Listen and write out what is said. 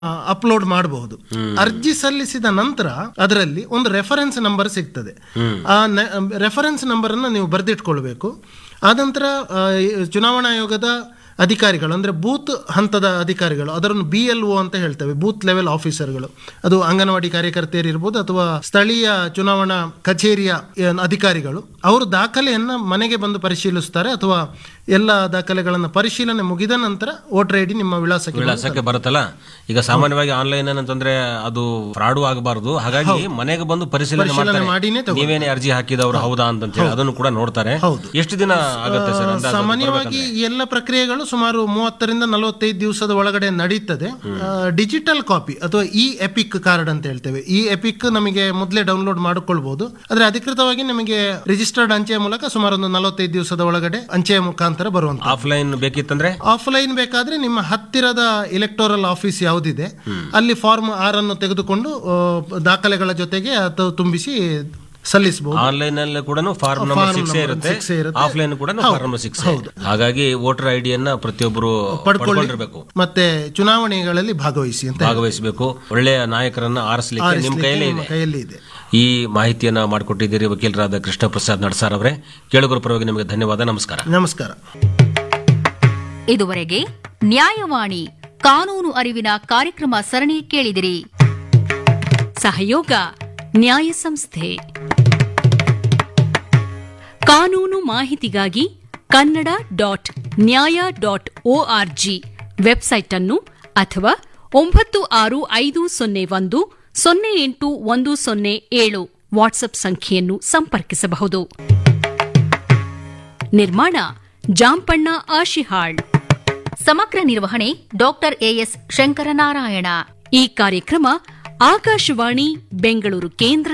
Upload ಮಾಡಬಹುದು ಅರ್ಜಿ ಸಲ್ಲಿಸಿದ ನಂತರ ಅದರಲ್ಲಿ ಒಂದು ರೆಫರೆನ್ಸ್ ನಂಬರ್ ಸಿಗ್ತದೆ ಆ ರೆಫರೆನ್ಸ್ ನಂಬರ್ ಅನ್ನು ನೀವು ಬರೆದಿಟ್ಕೊಳ್ಬೇಕು ಆನಂತರ ಆ, ಚುನಾವಣಾ ಆಯೋಗದ ಅಧಿಕಾರಿಗಳು ಅಂದ್ರೆ ಬೂತ್ ಹಂತದ ಅಧಿಕಾರಿಗಳು ಅದರನ್ನು ಬಿ ಎಲ್ ಒ ಅಂತ ಹೇಳ್ತೇವೆ ಬೂತ್ ಲೆವೆಲ್ ಆಫೀಸರ್ಗಳು ಅದು ಅಂಗನವಾಡಿ ಕಾರ್ಯಕರ್ತೆಯರು ಇರ್ಬೋದು ಅಥವಾ ಸ್ಥಳೀಯ ಚುನಾವಣಾ ಕಚೇರಿಯ ಏನ್ ಅಧಿಕಾರಿಗಳು ಅವರು ದಾಖಲೆಯನ್ನ ಮನೆಗೆ ಬಂದು ಪರಿಶೀಲಿಸ್ತಾರೆ ಅಥವಾ ಎಲ್ಲ ದಾಖಲೆಗಳನ್ನು ಪರಿಶೀಲನೆ ಮುಗಿದ ನಂತರ ವೋಟರ್ ಐ ಡಿ ನಿಮ್ಮ ವಿಳಾಸಕ್ಕೆ ವಿಳಾಸಕ್ಕೆ ಬರುತ್ತಲ್ಲ ಈಗ ಸಾಮಾನ್ಯವಾಗಿ ಆನ್ಲೈನ್ ಏನಂತಂದ್ರೆ ಅದು ಫ್ರಾಡು ಆಗಬಾರದು ಹಾಗಾಗಿ ಮನೆಗೆ ಬಂದು ಪರಿಶೀಲನೆ ಪರಿಶೀಲನೆ ಮಾಡಿನೇ ಮಾಡ್ತಾರೆ ನೀವೇನೇ ಅರ್ಜಿ ಹಾಕಿದವರು ಹೌದಾ ಅಂತ ಹೇಳಿ ಅದನ್ನು ಕೂಡ ನೋಡ್ತಾರೆ ಎಷ್ಟು ದಿನ ಆಗುತ್ತೆ ಸರ್ ಅಂದಾಜು ಅದು ಸಾಮಾನ್ಯವಾಗಿ ಈ ಎಲ್ಲ ಪ್ರಕ್ರಿಯೆಗಳು ಸುಮಾರು ಮೂವತ್ತರಿಂದ ನಲವತ್ತೈದು ದಿವಸದ ಒಳಗಡೆ ನಡೀತದೆ ಡಿಜಿಟಲ್ ಕಾಪಿ ಅಥವಾ ಇ ಎಪಿಕ್ ಕಾರ್ಡ್ ಅಂತ ಹೇಳ್ತೇವೆ ಈ ಎಪಿಕ್ ನಮಗೆ ಮೊದಲೇ ಡೌನ್ಲೋಡ್ ಮಾಡಿಕೊಳ್ಬಹುದು ಆದ್ರೆ ಅಧಿಕೃತವಾಗಿ ನಮಗೆ ರಿಜಿಸ್ಟರ್ಡ್ ಅಂಚೆಯ ಮೂಲಕ ಸುಮಾರು ಒಂದು ನಲವತ್ತೈದು ದಿವಸದ ಒಳಗಡೆ ಅಂಚೆಯ ಮುಖಾಂತರ ಬರುವಂತ ಆಫ್ಲೈನ್ ಬೇಕಿತ್ತಂದ್ರೆ ಆಫ್ಲೈನ್ ಬೇಕಾದ್ರೆ ನಿಮ್ಮ ಹತ್ತಿರದ ಇಲೆಕ್ಟೋರಲ್ ಆಫೀಸ್ ಯಾವುದಿದೆ ಅಲ್ಲಿ ಫಾರ್ಮ್ ಆರ್ ಅನ್ನು ತೆಗೆದುಕೊಂಡು ಆ, ದಾಖಲೆಗಳ ಜೊತೆಗೆ ಅದು ತುಂಬಿಸಿ ಸಲ್ಲಿಸಬಹುದು ಆನ್ಲೈನ್ ಅಲ್ಲಿ ಕೂಡ form number Form six number ಇರುತ್ತೆ six ಇರುತ್ತೆ. ಆಫ್ಲೈನ್ ಕೂಡ ಫಾರ್ಮ್ ನಂಬರ್ ಸಿಕ್ಸ್ ಹಾಗಾಗಿ ವೋಟರ್ ಐಡಿಯನ್ನ ಪ್ರತಿಯೊಬ್ಬರು ಪಡ್ಕೊಂಡಿರ್ಬೇಕು ಮತ್ತೆ ಚುನಾವಣೆಗಳಲ್ಲಿ ಭಾಗವಹಿಸಿ ಅಂತ ಭಾಗವಹಿಸಬೇಕು ಒಳ್ಳೆಯ ನಾಯಕರನ್ನ ಆರಿಸಲಿಕ್ಕೆ ನಿಮ್ ಕೈಯಲ್ಲೇ ನಿಮ್ಮ ಇದೆ ಕೈಯಲ್ಲಿ ಇದೆ ಈ ಮಾಹಿತಿಯನ್ನ ಮಾಡಿಕೊಟ್ಟಿದ್ದೀರಿ ವಕೀಲರಾದ ಕೃಷ್ಣ ಪ್ರಸಾದ್ ನಡ್ಸಾರ್ ಅವರೇ ಕೇಳುಗರ ಪರವಾಗಿ ನಿಮಗೆ ಧನ್ಯವಾದ ನಮಸ್ಕಾರ ನಮಸ್ಕಾರ ಇದುವರೆಗೆ ನ್ಯಾಯವಾಣಿ ಕಾನೂನು ಅರಿವಿನ ಕಾರ್ಯಕ್ರಮ ಸರಣಿ ಕೇಳಿದಿರಿ ಸಹಯೋಗ ನ್ಯಾಯ ಸಂಸ್ಥೆ ಕಾನೂನು ಮಾಹಿತಿಗಾಗಿ Kannada dot Nyaya dot O R G website ಅನ್ನು ಅಥವಾ ಒಂಬತ್ತು ಆರು ಐದು ಸೊನ್ನೆ ಒಂದು ಸೊನ್ನೆ ಎಂಟು ಒಂದು ಸೊನ್ನೆ ಏಳು ವಾಟ್ಸ್ಆಪ್ ಸಂಖ್ಯೆಯನ್ನು ಸಂಪರ್ಕಿಸಬಹುದು ನಿರ್ಮಾಣ ಜಾಂಪಣ್ಣ ಆಶಿಹಾಳ್ ಸಮಗ್ರ ನಿರ್ವಹಣೆ ಡಾಕ್ಟರ್ ಎಎಸ್ ಶಂಕರನಾರಾಯಣ ಈ ಕಾರ್ಯಕ್ರಮ ಆಕಾಶವಾಣಿ ಬೆಂಗಳೂರು ಕೇಂದ್ರ